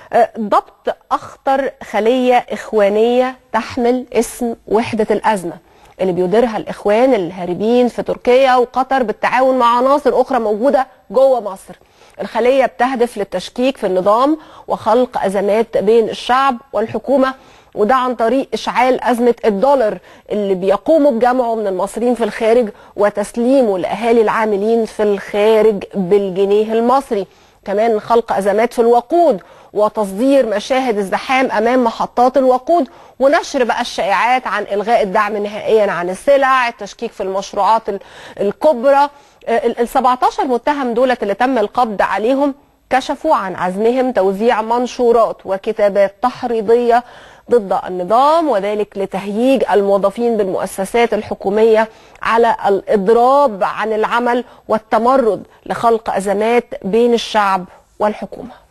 آه، ضبط أخطر خلية إخوانية تحمل اسم وحدة الأزمة اللي بيديرها الإخوان الهاربين في تركيا وقطر بالتعاون مع عناصر أخرى موجودة جوه مصر الخلية بتهدف للتشكيك في النظام وخلق أزمات بين الشعب والحكومة وده عن طريق إشعال أزمة الدولار اللي بيقوموا بجمعه من المصريين في الخارج وتسليمه لأهالي العاملين في الخارج بالجنيه المصري كمان خلق أزمات في الوقود وتصدير مشاهد الزحام امام محطات الوقود ونشر بقى الشائعات عن الغاء الدعم نهائيا عن السلع التشكيك في المشروعات ال- الكبرى ال ال 17 متهم دولة اللي تم القبض عليهم كشفوا عن عزمهم توزيع منشورات وكتابات تحريضية ضد النظام وذلك لتهييج الموظفين بالمؤسسات الحكومية على الإضراب عن العمل والتمرد لخلق أزمات بين الشعب والحكومة